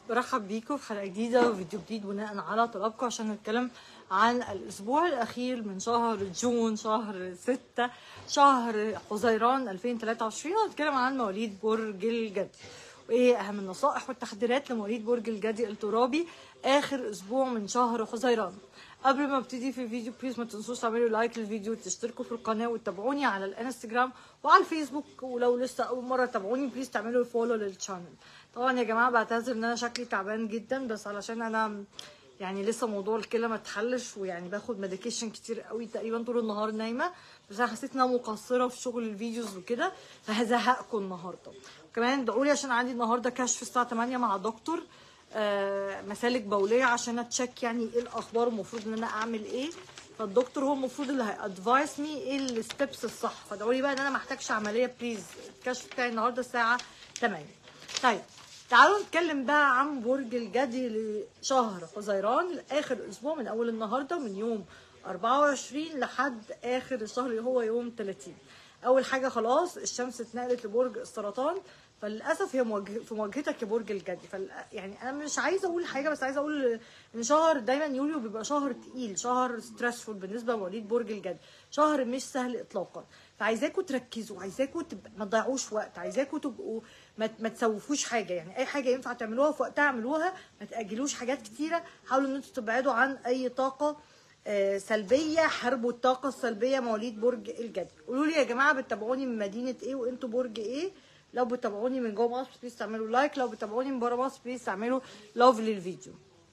برحب بيكم في حلقه جديده وفيديو جديد بناء على طلبكم عشان نتكلم عن الاسبوع الاخير من شهر جون شهر ستة شهر حزيران 2023 ونتكلم عن مواليد برج الجدي وايه اهم النصائح والتحذيرات لمواليد برج الجدي الترابي اخر اسبوع من شهر حزيران قبل ما ابتدي في الفيديو بليز ما تنسوش تعملوا لايك للفيديو وتشتركوا في القناه وتتابعوني على الانستجرام وعلى الفيسبوك ولو لسه اول مره تتابعوني بليز تعملوا فولو للشانل طبعا يا جماعه بعتذر ان انا شكلي تعبان جدا بس علشان انا يعني لسه موضوع الكلى ما اتحلش ويعني باخد ميديكيشن كتير قوي تقريبا طول النهار نايمه بس انا حسيت ان انا مقصره في شغل الفيديوز وكده فهزهقكم النهارده وكمان ادعوا لي عشان عندي النهارده كشف الساعه 8 مع دكتور آه، مسالك بوليه عشان اتشيك يعني ايه الاخبار المفروض ان انا اعمل ايه فالدكتور هو المفروض اللي هيادفايس مي ايه الستبس الصح فادعوا لي بقى ان انا ما احتاجش عمليه بليز الكشف بتاعي النهارده الساعه 8 طيب تعالوا نتكلم بقى عن برج الجدي لشهر حزيران اخر اسبوع من اول النهارده من يوم 24 لحد اخر الشهر اللي هو يوم 30 اول حاجه خلاص الشمس اتنقلت لبرج السرطان فللاسف هي مواجه في مواجهتك يا برج الجدي فال... يعني انا مش عايزه اقول حاجه بس عايزه اقول ان شهر دايما يوليو بيبقى شهر تقيل شهر ستريسفول بالنسبه لمواليد برج الجدي شهر مش سهل اطلاقا فعايزاكم تركزوا عايزاكم تب... ما تضيعوش وقت عايزاكم تبقوا ما, ما تسوفوش حاجه يعني اي حاجه ينفع تعملوها في وقتها اعملوها ما تاجلوش حاجات كتيره حاولوا ان انتوا تبعدوا عن اي طاقه آه، سلبيه حاربوا الطاقه السلبيه مواليد برج الجدي قولوا لي يا جماعه بتتابعوني من مدينه ايه وانتوا برج ايه لو بتتابعوني من جوه مصر بليز تعملوا لايك لو بتتابعوني من بره مصر بليز تعملوا لاف للفيديو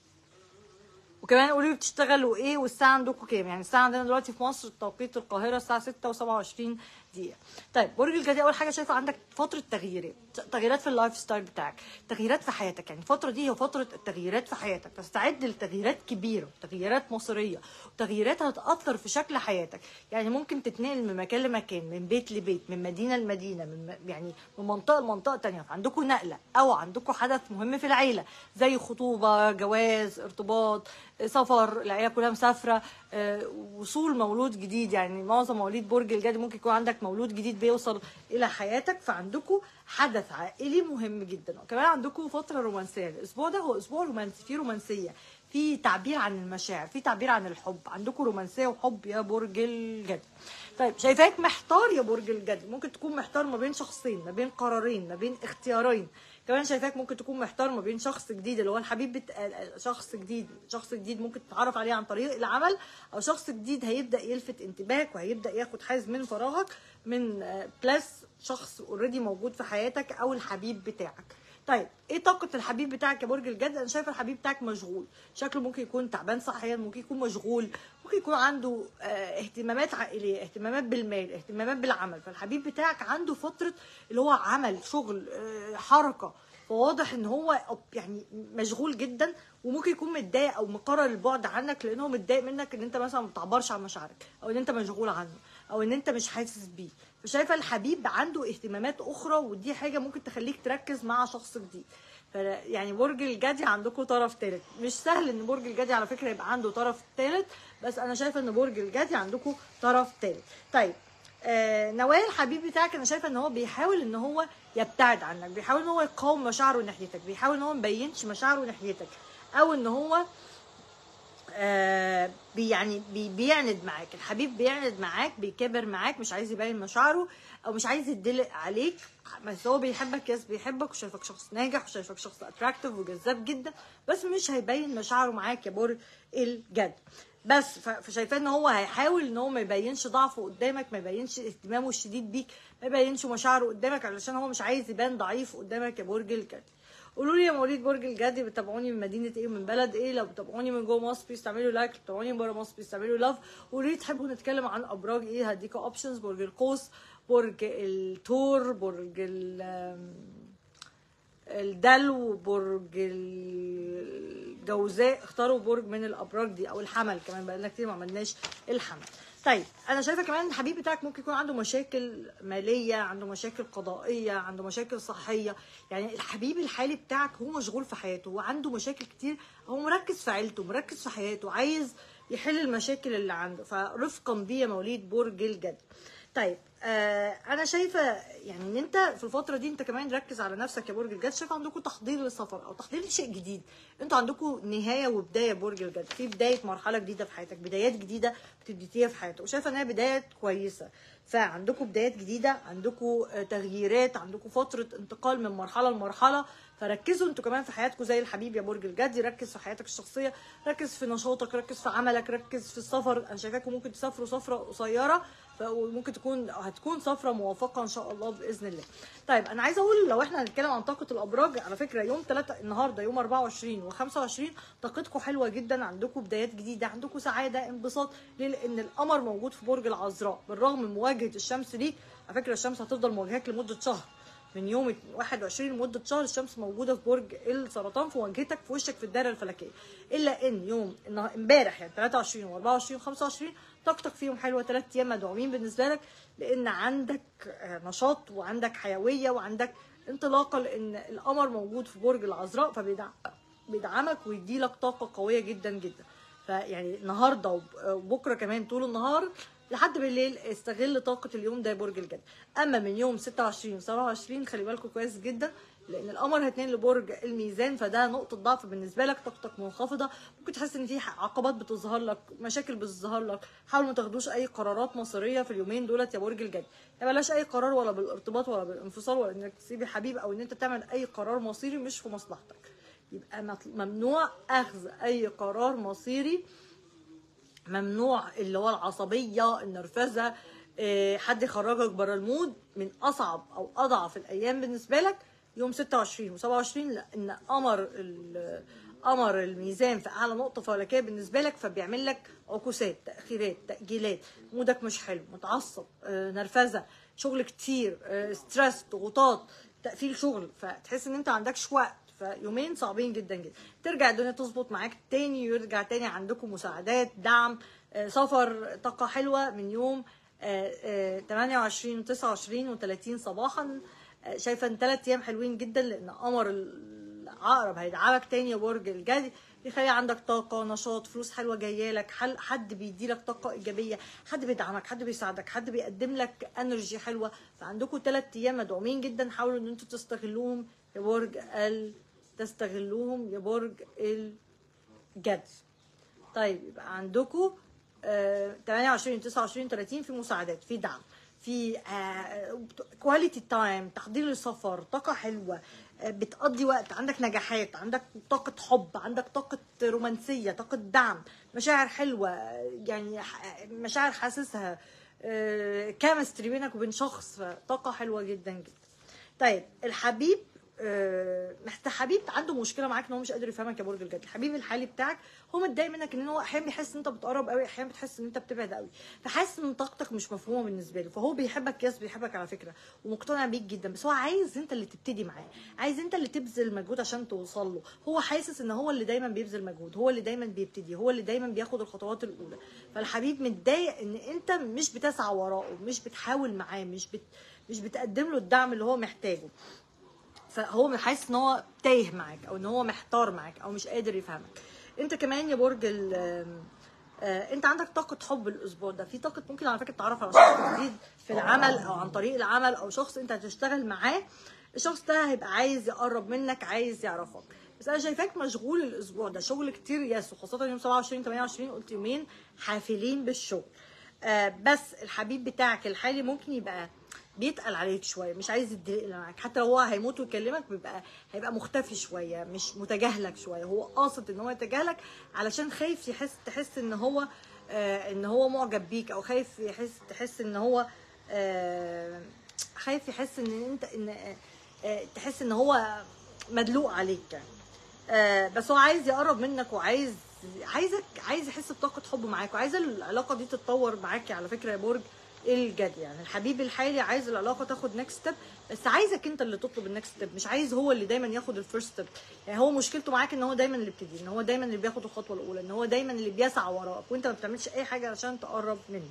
وكمان قولوا لي بتشتغلوا ايه والساعه عندكم كام يعني الساعه عندنا دلوقتي في مصر توقيت القاهره الساعه 6 و27 دقيقه طيب برج الجدي اول حاجه شايفه عندك فتره تغييرات تغييرات في اللايف ستايل بتاعك تغييرات في حياتك يعني الفتره دي هي فتره التغييرات في حياتك فاستعد لتغييرات كبيره تغييرات مصيريه وتغييرات هتاثر في شكل حياتك يعني ممكن تتنقل من مكان لمكان من بيت لبيت من مدينه لمدينه من م- يعني من منطقه لمنطقه تانية فعندكم نقله او عندكم حدث مهم في العيله زي خطوبه جواز ارتباط سفر العيله كلها مسافره آه، وصول مولود جديد يعني معظم مواليد برج الجدي ممكن يكون عندك مولود جديد بيوصل الى حياتك فعندكم حدث عائلي مهم جدا وكمان عندكم فتره رومانسيه الاسبوع ده هو اسبوع رومانسي فيه رومانسيه في تعبير عن المشاعر في تعبير عن الحب عندكم رومانسيه وحب يا برج الجدي طيب شايفاك محتار يا برج الجدي ممكن تكون محتار ما بين شخصين ما بين قرارين ما بين اختيارين كمان شايفاك ممكن تكون محتار ما بين شخص جديد اللي هو الحبيب بت... شخص جديد شخص جديد ممكن تتعرف عليه عن طريق العمل او شخص جديد هيبدا يلفت انتباهك وهيبدا ياخد حيز من فراغك من آه، بلس شخص اوريدي موجود في حياتك او الحبيب بتاعك طيب ايه طاقه الحبيب بتاعك يا برج الجد انا شايفه الحبيب بتاعك مشغول شكله ممكن يكون تعبان صحيا ممكن يكون مشغول ممكن يكون عنده آه، اهتمامات عائليه اهتمامات بالمال اهتمامات بالعمل فالحبيب بتاعك عنده فتره اللي هو عمل شغل آه، حركه فواضح ان هو أب- يعني مشغول جدا وممكن يكون متضايق او مقرر البعد عنك لان هو متضايق منك ان انت مثلا ما بتعبرش عن مشاعرك او ان انت مشغول عنه او ان انت مش حاسس بيه فشايفه الحبيب عنده اهتمامات اخرى ودي حاجه ممكن تخليك تركز مع شخص جديد ف يعني برج الجدي عندكم طرف ثالث مش سهل ان برج الجدي على فكره يبقى عنده طرف ثالث بس انا شايفه ان برج الجدي عندكم طرف ثالث طيب آه نوايا الحبيب بتاعك انا شايفه ان هو بيحاول ان هو يبتعد عنك بيحاول ان هو يقاوم مشاعره ناحيتك بيحاول ان هو ما يبينش مشاعره ناحيتك او ان هو آه بي يعني بي بيعند معاك الحبيب بيعند معاك بيكبر معاك مش عايز يبين مشاعره او مش عايز يدلق عليك بس هو بيحبك يس بيحبك وشايفك شخص ناجح وشايفك شخص اتراكتيف وجذاب جدا بس مش هيبين مشاعره معاك يا برج الجد بس ف- فشايفاه ان هو هيحاول ان هو ما يبينش ضعفه قدامك ما يبينش اهتمامه الشديد بيك ما يبينش مشاعره قدامك علشان هو مش عايز يبان ضعيف قدامك يا برج الجد قولوا لي يا مواليد برج الجدي بتابعوني من مدينه ايه من بلد ايه لو بتابعوني من جوه مصر بليز تعملوا لايك لو بتابعوني من بره مصر بليز تعملوا لاف قولوا لي تحبوا نتكلم عن ابراج ايه هديكوا اوبشنز برج القوس برج الثور برج ال آم، الدلو برج الجوزاء اختاروا برج من الابراج دي او الحمل كمان بقالنا كتير ما عملناش الحمل طيب انا شايفه كمان الحبيب بتاعك ممكن يكون عنده مشاكل ماليه عنده مشاكل قضائيه عنده مشاكل صحيه يعني الحبيب الحالي بتاعك هو مشغول في حياته وعنده مشاكل كتير هو مركز في عيلته مركز في حياته عايز يحل المشاكل اللي عنده فرفقا بيه يا مواليد برج الجد طيب آه انا شايفه يعني ان انت في الفتره دي انت كمان ركز على نفسك يا برج الجد شايفه عندكم تحضير للسفر او تحضير لشيء جديد انتوا عندكم نهايه وبدايه برج الجد في بدايه مرحله جديده في حياتك بدايات جديده بتبتديها في حياتك وشايفه انها بدايات كويسه فعندكم بدايات جديده عندكم آه، تغييرات عندكم فتره انتقال من مرحله لمرحله فركزوا انتوا كمان في حياتكم زي الحبيب يا برج الجدي ركز في حياتك الشخصيه ركز في نشاطك ركز في عملك ركز في السفر انا شايفاكم ممكن تسافروا سفره قصيره وممكن تكون هتكون سفره موافقه ان شاء الله باذن الله. طيب انا عايزه اقول لو احنا هنتكلم عن طاقه الابراج على فكره يوم 3 النهارده يوم 24 و25 طاقتكم حلوه جدا عندكم بدايات جديده عندكم سعاده انبساط ليه؟ لان القمر موجود في برج العذراء بالرغم من مواجهه الشمس ليك على فكره الشمس هتفضل مواجهاك لمده شهر من يوم 21 لمده شهر الشمس موجوده في برج السرطان في واجهتك في وشك في الدايره الفلكيه الا ان يوم النه- امبارح يعني 23 و24 و25 طاقتك فيهم حلوه ثلاث ايام مدعومين بالنسبه لك لان عندك آه، نشاط وعندك حيويه وعندك انطلاقه لان القمر موجود في برج العذراء فبيدعمك ويديلك طاقه قويه جدا جدا فيعني النهارده وب- وبكره كمان طول النهار لحد بالليل استغل طاقه اليوم ده يا برج الجد اما من يوم 26 و 27 خلي بالكم كويس جدا لان القمر هيتنقل لبرج الميزان فده نقطه ضعف بالنسبه لك طاقتك منخفضه ممكن تحس ان في عقبات بتظهر لك مشاكل بتظهر لك حاول ما تاخدوش اي قرارات مصيريه في اليومين دولت يا برج الجد يعني بلاش اي قرار ولا بالارتباط ولا بالانفصال ولا انك تسيبي حبيب او ان انت تعمل اي قرار مصيري مش في مصلحتك يبقى مط- ممنوع اخذ اي قرار مصيري ممنوع اللي هو العصبيه النرفزه إيه، حد يخرجك بره المود من اصعب او اضعف الايام بالنسبه لك يوم 26 و27 لان قمر ال- قمر الميزان في اعلى نقطه فلكيه بالنسبه لك فبيعمل لك عكوسات تاخيرات تاجيلات مودك مش حلو متعصب آه، نرفزه شغل كتير آه، ستريس ضغوطات تقفيل شغل فتحس ان انت عندكش وقت فيومين صعبين جدا جدا ترجع الدنيا تظبط معاك تاني ويرجع تاني عندكم مساعدات دعم آه، سفر طاقة حلوة من يوم آه، آه، 28 29 و30 صباحا آه، شايفة ان ثلاث ايام حلوين جدا لان قمر العقرب هيدعمك تاني يا برج الجدي بيخلي عندك طاقة نشاط فلوس حلوة جاية لك حل حد بيديلك طاقة إيجابية حد بيدعمك حد بيساعدك حد بيقدم لك انرجي حلوة فعندكم ثلاث أيام مدعومين جدا حاولوا إن أنتوا تستغلوهم يا برج ال تستغلوهم يا برج الجدي طيب يبقى عندكم آه 28 29 30 في مساعدات في دعم في كواليتي تايم تحضير للسفر طاقه حلوه آه، بتقضي وقت عندك نجاحات عندك طاقه حب عندك طاقه رومانسيه طاقه دعم مشاعر حلوه آه، يعني ح- مشاعر حاسسها كيمستري بينك وبين شخص طاقه حلوه جدا جدا طيب الحبيب آه، محت حبيب عنده مشكله معاك ان هو مش قادر يفهمك يا برج الجدي الحبيب الحالي بتاعك هو متضايق منك ان هو احيانا بيحس ان انت بتقرب قوي احيانا بتحس ان انت بتبعد قوي فحاسس ان طاقتك مش مفهومه بالنسبه له فهو بيحبك ياس بيحبك على فكره ومقتنع بيك جدا بس هو عايز انت اللي تبتدي معاه عايز انت اللي تبذل مجهود عشان توصل له هو حاسس ان هو اللي دايما بيبذل مجهود هو اللي دايما بيبتدي هو اللي دايما بياخد الخطوات الاولى فالحبيب متضايق ان انت مش بتسعى وراءه مش بتحاول معاه مش بت مش بتقدم له الدعم اللي هو محتاجه فهو حاسس ان هو تايه معاك او ان هو محتار معاك او مش قادر يفهمك انت كمان يا برج ال آه، انت عندك طاقه حب الاسبوع ده في طاقه ممكن على فكره تتعرف على شخص جديد في العمل او عن طريق العمل او شخص انت هتشتغل معاه الشخص ده هيبقى عايز يقرب منك عايز يعرفك بس انا شايفاك مشغول الاسبوع ده شغل كتير ياس وخاصه يوم 27 28 قلت يومين حافلين بالشغل آه، بس الحبيب بتاعك الحالي ممكن يبقى بيتقل عليك شويه مش عايز يتضايق معاك حتى لو هو هيموت ويكلمك بيبقى هيبقى مختفي شويه مش متجاهلك شويه هو قاصد ان هو يتجاهلك علشان خايف يحس تحس ان هو آه ان هو معجب بيك او خايف يحس تحس ان هو آه خايف يحس ان انت ان آه آه، تحس ان هو مدلوق عليك يعني آه، بس هو عايز يقرب منك وعايز عايزك عايز يحس بطاقه حب معاك وعايز العلاقه دي تتطور معاك على فكره يا برج الجدي يعني الحبيب الحالي عايز العلاقه تاخد نكست ستيب بس عايزك انت اللي تطلب النكست ستيب مش عايز هو اللي دايما ياخد الفيرست ستيب يعني هو مشكلته معاك ان هو دايما اللي بيبتدي ان هو دايما اللي بياخد الخطوه الاولى ان هو دايما اللي بيسعى وراك وانت ما بتعملش اي حاجه عشان تقرب منه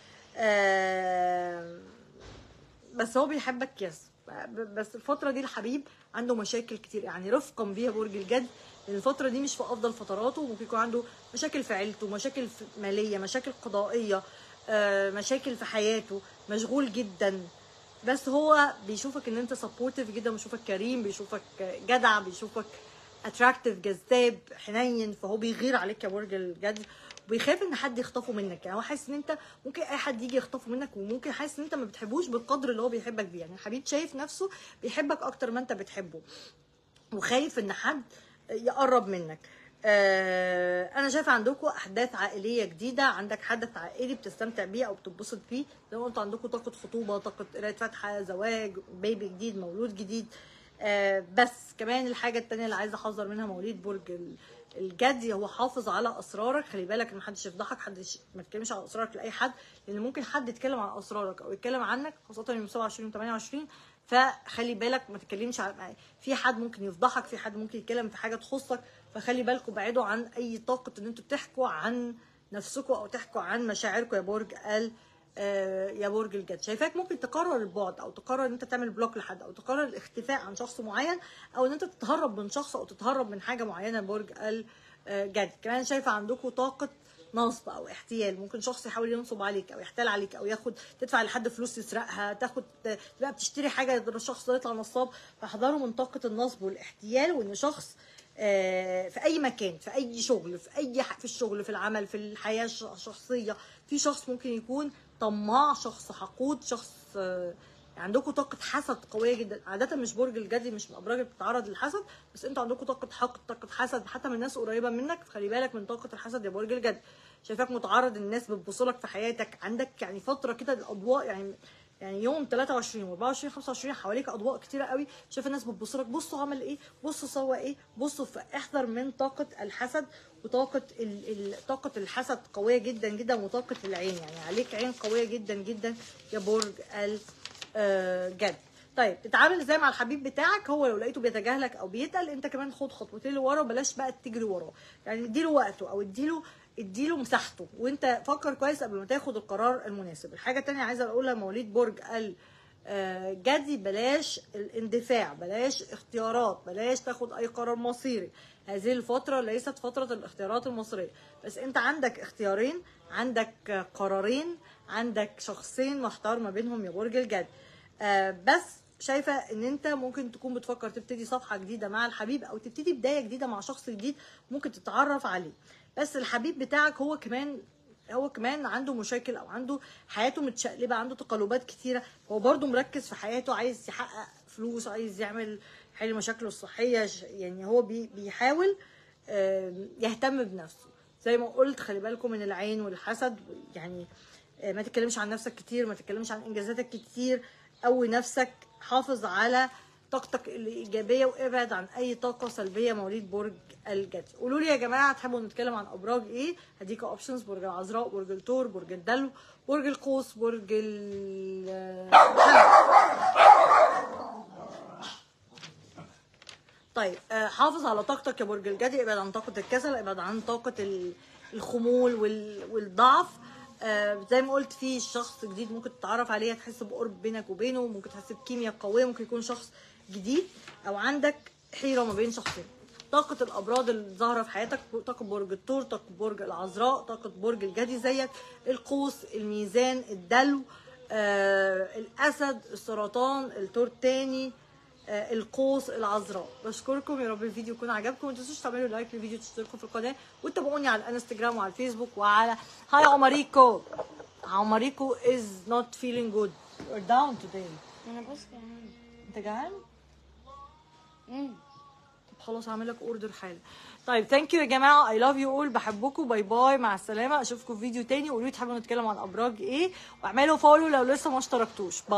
آه بس هو بيحبك يس ب- بس الفترة دي الحبيب عنده مشاكل كتير يعني رفقا بيها برج الجد لان الفترة دي مش في افضل فتراته ممكن يكون عنده مشاكل في عيلته مشاكل في- مالية مشاكل قضائية آه، مشاكل في حياته مشغول جدا بس هو بيشوفك ان انت سبورتيف جدا بيشوفك كريم بيشوفك جدع بيشوفك اتراكتيف جذاب حنين فهو بيغير عليك يا برج الجدي وبيخاف ان حد يخطفه منك يعني هو حاسس ان انت ممكن اي حد يجي يخطفه منك وممكن حاسس ان انت ما بتحبوش بالقدر اللي هو بيحبك بيه يعني الحبيب شايف نفسه بيحبك اكتر ما انت بتحبه وخايف ان حد يقرب منك آه انا شايفه عندكم احداث عائليه جديده عندك حدث عائلي بتستمتع بيه او بتتبسط فيه زي ما قلت عندكم طاقه خطوبه طاقه قرايه فاتحه زواج بيبي جديد مولود جديد آه بس كمان الحاجه التانية اللي عايزه احذر منها مواليد برج ال- الجدي هو حافظ على اسرارك خلي بالك ان محدش يفضحك حد ما تتكلمش عن اسرارك لاي حد لان ممكن حد يتكلم عن اسرارك او يتكلم عنك خاصه يوم 27 و 28 فخلي بالك ما تتكلمش عن في حد ممكن يفضحك في حد ممكن يتكلم في حاجه تخصك فخلي بالكم بعيدوا عن اي طاقه ان انتوا تحكوا عن نفسكم او تحكوا عن مشاعركم يا برج ال آه، يا برج الجد شايفاك ممكن تقرر البعد او تقرر ان انت تعمل بلوك لحد او تقرر الاختفاء عن شخص معين او ان انت تتهرب من شخص او تتهرب من حاجه معينه يا برج الجد كمان شايفه عندكم طاقه نصب او احتيال ممكن شخص يحاول ينصب عليك او يحتال عليك او ياخد تدفع لحد فلوس يسرقها تاخد تبقى بتشتري حاجه الشخص ده يطلع نصاب فاحذروا من طاقه النصب والاحتيال وان شخص آه، في اي مكان في اي شغل في اي ح- في الشغل في العمل في الحياه الش- الشخصيه في شخص ممكن يكون طماع شخص حقود شخص آه، عندكم طاقة حسد قوية جدا عادة مش برج الجدي مش من الأبراج اللي بتتعرض للحسد بس انتوا عندكم طاقة حقد طاقة حسد حتى من ناس قريبة منك فخلي بالك من طاقة الحسد يا برج الجدي شايفاك متعرض الناس بتبصلك في حياتك عندك يعني فترة كده الأضواء يعني يعني يوم 23 و 24 25 حواليك اضواء كتيره قوي شايف الناس بتبص لك بصوا عمل ايه بصوا سوى ايه بصوا فاحذر من طاقه الحسد وطاقه ال... ال... طاقه الحسد قويه جدا جدا وطاقه العين يعني عليك عين قويه جدا جدا يا برج الجد طيب تتعامل ازاي مع الحبيب بتاعك هو لو لقيته بيتجاهلك او بيتقل انت كمان خد خطوتين لورا بلاش بقى تجري وراه يعني اديله وقته او اديله اديله مساحته وانت فكر كويس قبل ما تاخد القرار المناسب الحاجه التانية عايزه اقولها مواليد برج ال آه، جدي بلاش الاندفاع بلاش اختيارات بلاش تاخد اي قرار مصيري هذه الفترة ليست فترة الاختيارات المصرية بس انت عندك اختيارين عندك قرارين عندك شخصين محتار ما بينهم يا برج الجدي آه، بس شايفه ان انت ممكن تكون بتفكر تبتدي صفحه جديده مع الحبيب او تبتدي بدايه جديده مع شخص جديد ممكن تتعرف عليه بس الحبيب بتاعك هو كمان هو كمان عنده مشاكل او عنده حياته متشقلبه عنده تقلبات كتيره هو برضه مركز في حياته عايز يحقق فلوس عايز يعمل حل مشاكله الصحيه ش- يعني هو بي- بيحاول آم، يهتم بنفسه زي ما قلت خلي بالكم من العين والحسد يعني آه، ما تتكلمش عن نفسك كتير ما تتكلمش عن انجازاتك كتير قوي نفسك حافظ على طاقتك الايجابيه وابعد عن اي طاقه سلبيه مواليد برج الجدي قولوا لي يا جماعه تحبوا نتكلم عن ابراج ايه هديكوا اوبشنز برج العذراء برج الثور برج الدلو برج القوس برج ال طيب آه، حافظ على طاقتك يا برج الجدي ابعد عن طاقة الكسل ابعد عن طاقة ال- الخمول وال- والضعف آه، زي ما قلت في شخص جديد ممكن تتعرف عليه تحس بقرب بينك وبينه ممكن تحس بكيمياء قوية ممكن يكون شخص جديد او عندك حيرة ما بين شخصين طاقة الأبراج اللي ظاهرة في حياتك طاقة برج الثور طاقة برج العذراء طاقة برج الجدي زيك القوس الميزان الدلو آه الأسد السرطان الثور تاني آه، القوس العذراء بشكركم يا رب الفيديو يكون عجبكم ما تنسوش تعملوا لايك للفيديو تشتركوا في القناه وتابعوني على الانستجرام وعلى الفيسبوك وعلى هاي عمريكو عمريكو is not feeling good you're down today انا بس كمان انت جعان امم طب خلاص هعمل لك اوردر حالا طيب ثانك يو يا جماعه اي لاف يو اول بحبكم باي باي مع السلامه اشوفكم في فيديو تاني وقولوا لي تحبوا نتكلم عن ابراج ايه واعملوا فولو لو لسه ما اشتركتوش باي